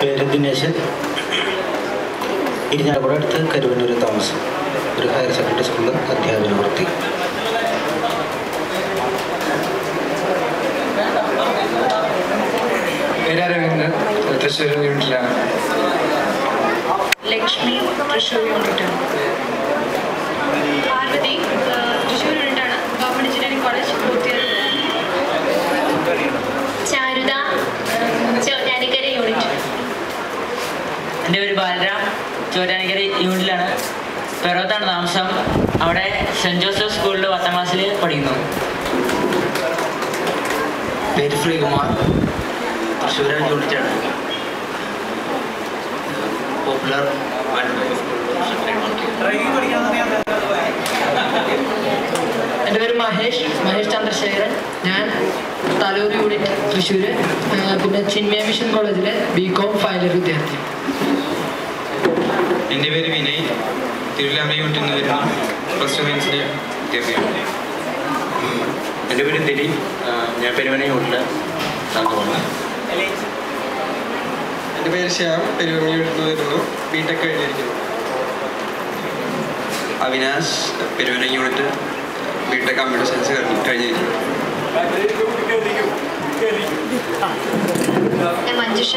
പേര് ദിനേശൻ ഇരിഞ്ഞാലക്കുട അടുത്ത് കരുവന്നൂർ താമസം ഒരു ഹയർ സെക്കൻഡറി സ്കൂളിൽ അധ്യാപന വൃത്തി പേരരവിന്ദ് തൃശ്ശൂർ യൂണിറ്റിലാണ് ലക്ഷ്മി തൃശ്ശൂർ യൂണിറ്റാണ് പാർവതി ആ, തൃശ്ശൂർ യൂണിറ്റാണ് ഗവൺമെൻറ് എഞ്ചിനീയറിംഗ് കോളേജ് പൂർത്തിയായി ചാരുത ചോറ്റാനിക്കര യൂണിറ്റ് എൻ്റെ പേര് ബാലരാം ചോറ്റാനിക്കര യൂണിറ്റിലാണ് പെറോത്താണ് താമസം അവിടെ സെൻറ് ജോസഫ് സ്കൂളിൽ പത്താം ക്ലാസ്സിൽ പഠിക്കുന്നു പേര് ശ്രീകുമാർ തൃശ്ശൂർ യൂണിറ്റാണ് പോപ്പുലർ എൻ്റെ പേര് മഹേഷ് മഹേഷ് ചന്ദ്രശേഖരൻ ഞാൻ തലൂർ യൂണിറ്റ് തൃശ്ശൂർ പിന്നെ ചിന്മയ മിഷൻ കോളേജിലെ ബി കോം ഫൈനൽ വിദ്യാർത്ഥി എൻ്റെ പേര് വിനയ് തിരുവില്ലാമല യൂണിറ്റിൽ നിന്ന് വരുന്ന പ്ലസ് ടു സയൻസിലെ വിദ്യാർത്ഥിയാണ് എൻ്റെ പേര് ദിലീപ് ഞാൻ പെരുവന യൂണിറ്റിലെ അംഗമാണ് എൻ്റെ പേര് ശ്യാം പെരുവണ്ണ യൂണിറ്റിൽ നിന്ന് വരുന്നു ബി ടെക് കഴിഞ്ഞിരിക്കുന്നു Avinash Peruvana unit B tech computer science കഴിഞ്ഞിരിക്കുന്നു ഞാൻ മഞ്ജുഷ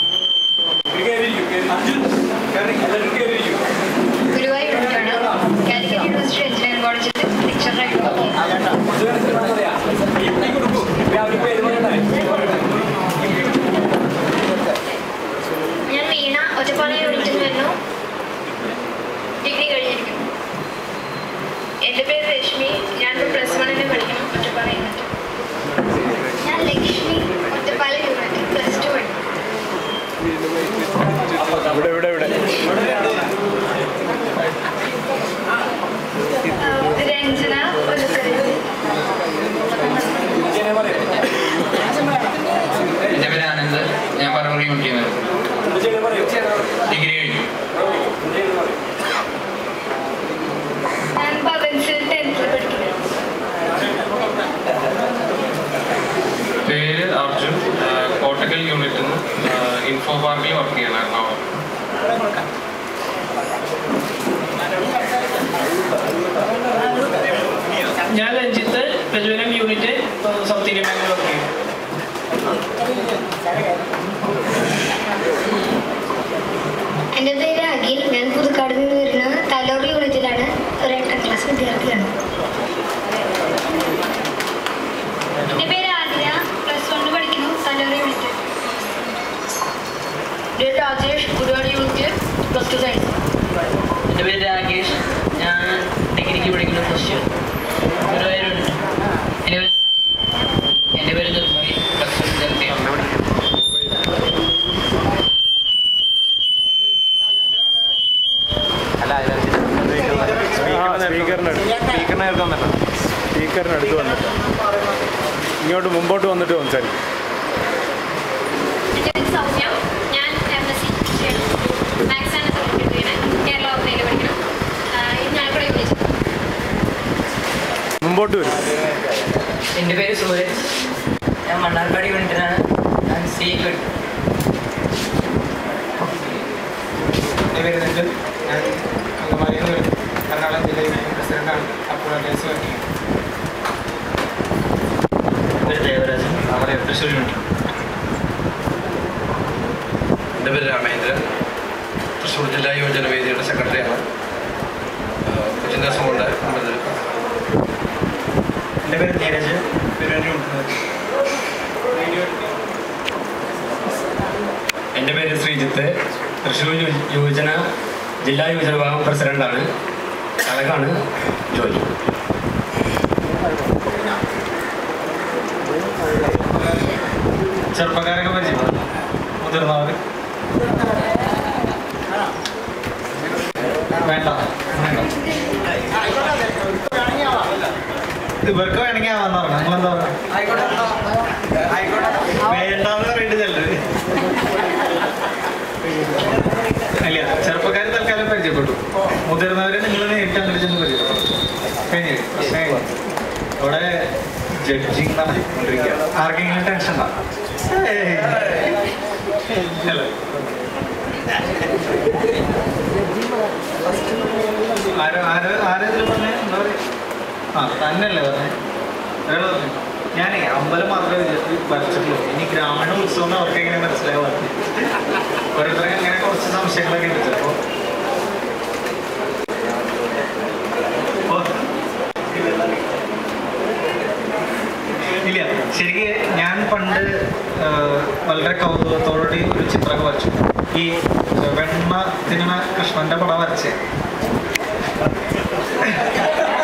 ഗുരുവായൂർ യൂണിറ്റാണ് കാലിക്കറ്റ് യൂണിവേഴ്സിറ്റി എഞ്ചിനീയറിംഗ് കോളേജിൽ ലെക്ചറായിട്ട് ഞാൻ വീണ ഒറ്റപ്പാലം യൂണിറ്റിൽ നിന്ന് വരുന്നു ഡിഗ്രി കഴിഞ്ഞിരിക്കുന്നു എൻ്റെ പേര് രശ്മി ഞാൻ പ്ലസ് വണ്ണിന് പഠിക്കണം ഒറ്റപ്പാലം യൂണിറ്റ് ഞാൻ Lakshmi Ottapalam unit plus two പഠിക്കുന്നു ആഹ് രഞ്ജന ഒലുക്കര എൻ്റെ പേര് ആനന്ദ് ഞാൻ പറവൂർ യൂണിറ്റിൽ നിന്ന് ഡിഗ്രി കഴിഞ്ഞു ഞാൻ ഭവൻസിൽ ടെൻത്തിൽ പഠിക്കുന്നു പേര് അർജുൻ ആ, കോട്ടക്കൽ യൂണിറ്റിൽ നിന്ന് ഇൻഫോ പാർക്കിൽ വർക്ക് ചെയ്യണം എറണാകുളം ഞാൻ രഞ്ജിത്ത് പ്രചോദനം യൂണിറ്റ് സൗത്ത് ഇന്ത്യൻ ബാങ്കിൽ വർക്ക് ചെയ്യും എൻ്റെ പേര് അഖിൽ ഞാൻ പുതുക്കാട് നിന്ന് വരുന്ന തലോർ യൂണിറ്റിലാണ് ഒരു എട്ടാം ക്ലാസ് വിദ്യാർത്ഥിയാണ് എൻ്റെ പേര് ആതിര പ്ലസ് വണ്ണിൽ പഠിക്കുന്നു തലോർ യൂണിറ്റ് ഞാൻ Rajesh Guruvayur unit plus two science എൻ്റെ പേര് രാകേഷ് ഞാൻ ഡിഗ്രിക്ക് പഠിക്കുന്നു പ്ലസ് ടു ഗുരുവായൂർ യൂണിറ്റ് എൻ്റെ പേര് എൻ്റെ പേര് നിർമ്മി പ്ലസ് ടു വിദ്യാർത്ഥിയാണ് സ്പീക്കറിന് അടുത്ത് വന്നിട്ട് ഇങ്ങോട്ട് മുമ്പോട്ട് വന്നിട്ട് സംസാരിക്കും എൻ്റെ പേര് സൗമ്യ ഞാൻ എം എസ് സി മാത്സ് ആണ് സബ്ജക്ട് ചെയ്യുന്നത് കേരള ഓപ്പറയിൽ പഠിക്കണം ഞാൻ കൂടെ യൂണിറ്റ് മുമ്പോട്ട് വരും എൻ്റെ പേര് സൂരജ് ഞാൻ മണ്ണാർക്കാട് യൂണിറ്റിലാണ് ഞാൻ സി പഠിക്കും എൻ്റെ പേര് നെല്ല് ഞാൻ അങ്കമാലിയിൽ നിന്ന് വരുന്നു എറണാകുളം ജില്ലയിലെ പ്രസിഡന്റാണ് അപ്പോൾ ഡേസ് വർക്ക് ചെയ്യുന്നത് പേര് ദേവരാജൻ നമ്മുടെ തൃശ്ശൂർ യൂണിറ്റ് എൻ്റെ പേര് രാമേന്ദ്രൻ തൃശ്ശൂർ ജില്ലാ യുവജന വേദിയുടെ സെക്രട്ടറിയാണ് കൊച്ചിൻ ദേവസ്വമുണ്ട് അമ്പലത്തിൽ എൻ്റെ പേര് നീരജ് പെരുവന യൂണിറ്റിൽ എൻ്റെ പേര് ശ്രീജിത്ത് തൃശ്ശൂർ യു- യുവജന ജില്ലാ യുവജന വിഭാഗം പ്രസിഡന്റാണ് അഴകാണ് ജോലി ചെറുപ്പക്കാരൊക്കെ പരിചയം മുതിർന്നവർ വേണ്ട ഇവർക്ക് വേണമെങ്കിൽ ആവാന്ന് പറഞ്ഞു നിങ്ങളെന്താ വേണ്ടാന്ന് പറയേണ്ടതല്ലേ അല്ല ചെറുപ്പക്കാർ തൽക്കാലം പരിചയപ്പെട്ടു മുതിർന്നവരെ നിങ്ങൾ നേരിട്ട് അങ്ങോട്ട് ചെന്ന് പരിചയപ്പെട്ടു കഴിഞ്ഞു പ്രശ്നം കഴിഞ്ഞു ഇവിടെ ജഡ്ജിങ് നടത്തിക്കൊണ്ടിരിക്കുക ആർക്കെങ്കിലും ടെൻഷൻ ഉണ്ടോ ഏയ്. അല്ല ആരോ ആരോ ആരെങ്കിലും പറഞ്ഞേ എന്താ പറയുക ആ തന്നെയല്ലേ പറഞ്ഞേ ഒരാൾ പറഞ്ഞു ഞാനേ അമ്പലം മാത്രമേ വിചാരിച്ച് വരച്ചിട്ടുള്ളൂ ഇനി ഗ്രാമീണ ഉത്സവം അവർക്ക് എങ്ങനെ മനസ്സിലാവുക ഓരോരുത്തർക്ക് അങ്ങനെ കുറച്ച് സംശയങ്ങളൊക്കെ ഉണ്ട് ചിലപ്പോൾ ഇല്ല ശരിക്ക് ഞാൻ പണ്ട് ആ, വളരെ കൗതുകത്തോടുകൂടി ഒരു ചിത്രമൊക്കെ വരച്ചു ഈ വെണ്ണ തിന്നണ കൃഷ്ണന്റെ പടം വരച്ചേ